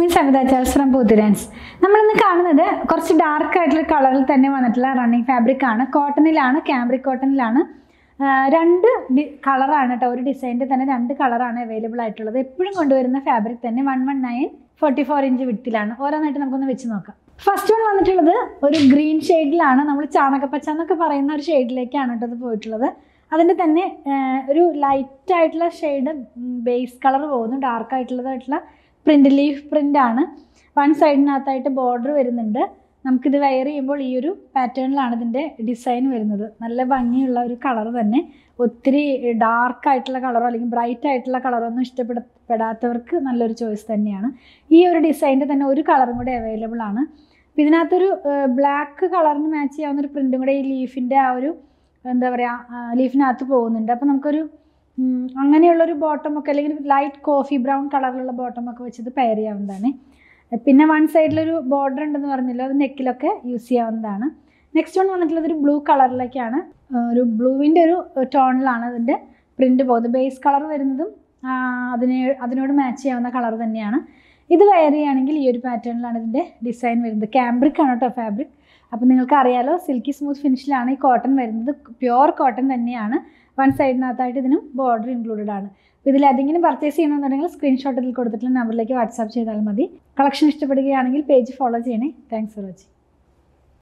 ഞാൻ Savitha Charles from പൂത്തിരാൻസ് നമ്മളിന്ന് കാണുന്നത് കുറച്ച് ഡാർക്ക് ആയിട്ടുള്ള കളറിൽ തന്നെ വന്നിട്ടുള്ള റണ്ണിങ് ഫാബ്രിക് ആണ് കോട്ടണിലാണ് ക്യാമ്പ്രിക് കോട്ടണിലാണ് രണ്ട് ഡി കളറാണ് കേട്ടോ ഒരു ഡിസൈനിൻ്റെ തന്നെ രണ്ട് കളറാണ് അവൈലബിൾ ആയിട്ടുള്ളത് എപ്പോഴും കൊണ്ടുവരുന്ന ഫാബ്രിക് തന്നെ one one nine forty four inch വിട്ടിലാണ് ഓരോന്നായിട്ട് നമുക്കൊന്ന് വെച്ച് നോക്കാം ഫസ്റ്റ് വൺ വന്നിട്ടുള്ളത് ഒരു ഗ്രീൻ ഷെയ്ഡിലാണ് നമ്മൾ ചാണകപ്പച്ച എന്നൊക്കെ പറയുന്ന ഒരു ഷെയ്ഡിലേക്കാണ് കേട്ടോ ഇത് പോയിട്ടുള്ളത് അതിൻ്റെ തന്നെ ആ, ഒരു ലൈറ്റ് ആയിട്ടുള്ള ഷെയ്ഡ് ബേസ് കളർ പോകുന്നു ഡാർക്ക് ആയിട്ടുള്ളതായിട്ടുള്ള പ്രിൻ്റ് ലീഫ് പ്രിൻ്റ് ആണ് വൺ സൈഡിനകത്തായിട്ട് ബോർഡർ വരുന്നുണ്ട് നമുക്കിത് വെയർ ചെയ്യുമ്പോൾ ഈ ഒരു പാറ്റേണിലാണ് ഇതിൻ്റെ ഡിസൈൻ വരുന്നത് നല്ല ഭംഗിയുള്ള ഒരു കളർ തന്നെ ഒത്തിരി ഡാർക്ക് ആയിട്ടുള്ള കളറോ അല്ലെങ്കിൽ ബ്രൈറ്റ് ആയിട്ടുള്ള കളറോ ഒന്നും ഇഷ്ടപ്പെടപ്പെടാത്തവർക്ക് നല്ലൊരു ചോയ്സ് തന്നെയാണ് ഈ ഒരു ഡിസൈനിൻ്റെ തന്നെ ഒരു കളറും കൂടെ അവൈലബിൾ ആണ് അപ്പോൾ ഇതിനകത്തൊരു ബ്ലാക്ക് കളറിന് മാച്ച് ചെയ്യാവുന്ന ഒരു പ്രിൻറ്റും കൂടെ ഈ ലീഫിൻ്റെ ആ ഒരു എന്താ പറയുക ലീഫിനകത്ത് പോകുന്നുണ്ട് അപ്പോൾ നമുക്കൊരു ഉം, അങ്ങനെയുള്ളൊരു ബോട്ടമൊക്കെ അല്ലെങ്കിൽ ലൈറ്റ് കോഫി ബ്രൗൺ കളറിലുള്ള ബോട്ടമൊക്കെ വെച്ചത് പെയർ ചെയ്യാവുന്നതാണ് പിന്നെ വൺ സൈഡിലൊരു ബോർഡർ ഉണ്ടെന്ന് പറഞ്ഞല്ലോ അത് നെക്കിലൊക്കെ യൂസ് ചെയ്യാവുന്നതാണ് നെക്സ്റ്റ് വൺ വന്നിട്ടുള്ളത് ഒരു ബ്ലൂ കളറിലേക്കാണ് ഒരു ബ്ലൂവിൻ്റെ ഒരു ടോണിലാണ് അതിൻ്റെ പ്രിൻ്റ് പോകുന്നത് ബേസ് കളർ വരുന്നതും ആ, അതിനെ അതിനോട് മാച്ച് ചെയ്യാവുന്ന കളർ തന്നെയാണ് ഇത് വെയർ ചെയ്യുകയാണെങ്കിൽ ഈ ഒരു പാറ്റേണിലാണ് ഇതിൻ്റെ ഡിസൈൻ വരുന്നത് ക്യാമ്പ്രിക് ആണ് കേട്ടോ ഫാബ്രിക് അപ്പോൾ നിങ്ങൾക്ക് അറിയാലോ സിൽക്കി സ്മൂത്ത് ഫിനിഷിലാണ് ഈ കോട്ടൺ വരുന്നത് പ്യുവർ കോട്ടൺ തന്നെയാണ് വൺ സൈഡിനകത്തായിട്ട് ഇതിനും ബോർഡർ ഇൻക്ലൂഡഡ് ആണ് അപ്പോൾ ഇതിൽ ഏതെങ്കിലും പർച്ചേസ് ചെയ്യണമെന്നുണ്ടെങ്കിൽ സ്ക്രീൻഷോട്ട് ഇതിൽ കൊടുത്തിട്ടുള്ള നമ്പറിലേക്ക് വാട്സാപ്പ് ചെയ്താൽ മതി കളക്ഷൻ ഇഷ്ടപ്പെടുകയാണെങ്കിൽ പേജ് ഫോളോ ചെയ്യണേ താങ്ക്സ് ഫോർ വാച്ചിങ്